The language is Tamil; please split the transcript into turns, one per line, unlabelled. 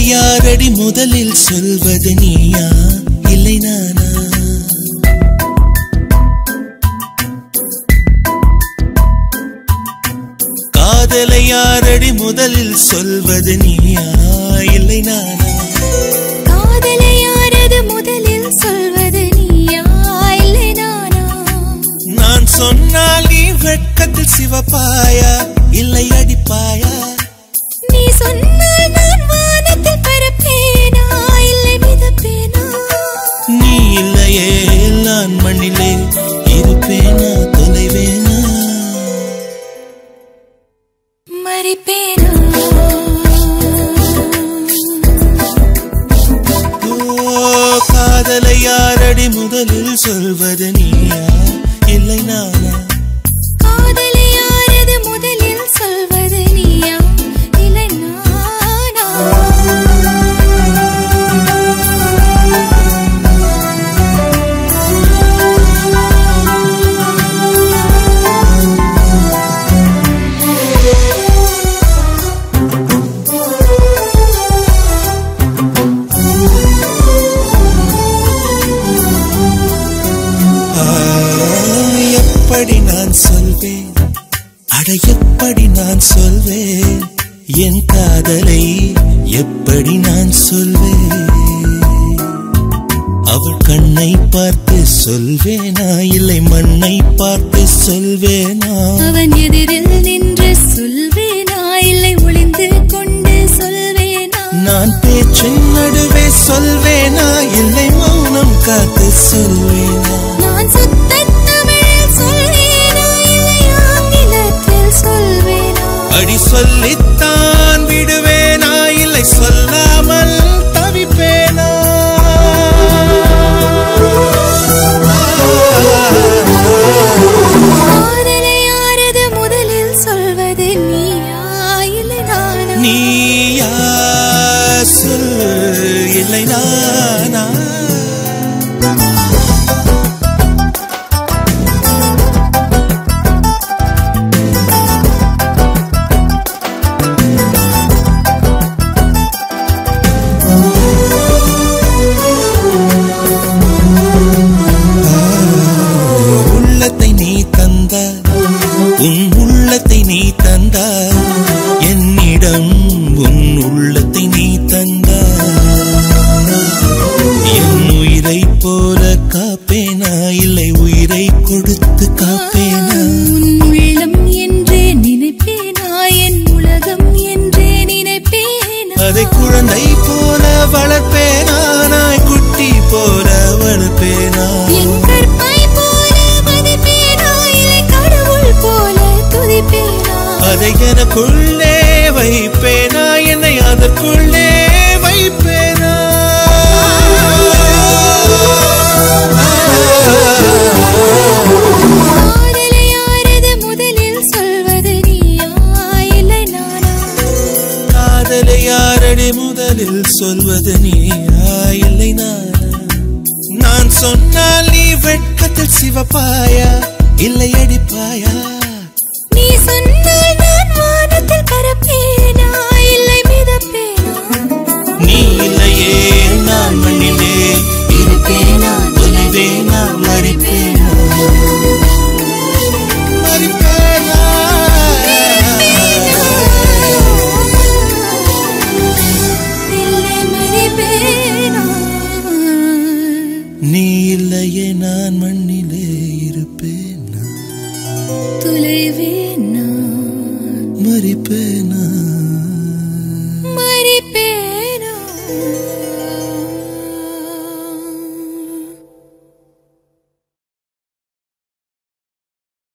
யாரடி முதலில் சொல்வது நீயா இல்லை நானா காதலை யாரடி முதலில் சொல்வது நீயா இல்லை நானா
காதலை யாரது முதலில் சொல்வது நீயா இல்லை நானா
நான் சொன்னால் நீ வெட்கத்தில் சிவப்பாயா இல்லை அடிப்பாயா
நீ சொன்னால் நான் வானத்தில் பறப்பேனா இல்லை மிதப்பேனா
நீ இல்லையே நான் மண்ணிலே இருப்பேனா தொலைவேனா
மறிப்பேனா
ஓ காதலை யாரடி முதலில் சொல்வது நீயா இல்லை நானா
காதலை யாரது முதலில் சொல்வது நீயா இல்லை நானா
ஆ, எப்படி நான் சொல்வேன் அட எப்படி நான் சொல்வேன் என் காதலை எப்படி நான் சொல்வேன் அவள் கண்ணை பார்த்து சொல்வேனா இல்லை மண்ணை பார்த்து சொல்வேனா
அவன் எதிரில் நின்று சொல்வேனா இல்லை ஒளிந்து கொண்டு சொல்வேனா
நான் பேச்சின் நடுவே சொல்வேனா இல்லை மௌனம் காத்து சொல்வேனா
நான் சுத்த தமிழில் சொல்வேனா இல்லை ஆங்கிலத்தில் சொல்வேனா
அடி சொல்லித்தான் விடுவேனா இல்லை சொல்லாமல் தவிப்பேனா
காதலை யாரது முதலில் சொல்வது நீயா இல்லை நானா
நீயா சொல் இல்லை நானா உள்ளத்தை நீ தந்த உன் உள்ளத்தை நீ தந்த என்னிடம் உன் உள்ளத்தை நீ தந்த என் உயிரை போல காப்பேனா இல்லை உயிரை கொடுத்து காப்பேனா
உன் உள்ளம் என்றே நினைப்பேனா என் உலகம் என்றே நினைப்பேனா
அதை குழந்தை போல வளர்ப்பேனா நாய் குட்டி போல வளர்ப்பேனா
என் கற்பை போல மதிப்பேனா இல்லை கடவுள் போல துதிப்பேனா
அதை எனக்குள்ளே வைப்பேனா என்னை அதற்குள்ளே வைப்பேனா
காதலை யாரது முதலில் சொல்வது நீயா இல்லை நானா
காதலை யாரடி முதலில் சொல்வது நீயா இல்லை நானா நான் சொன்னால் நீ வெட்கத்தில் சிவப்பாயா இல்லை அடிப்பாயா
நீ சொன்னால்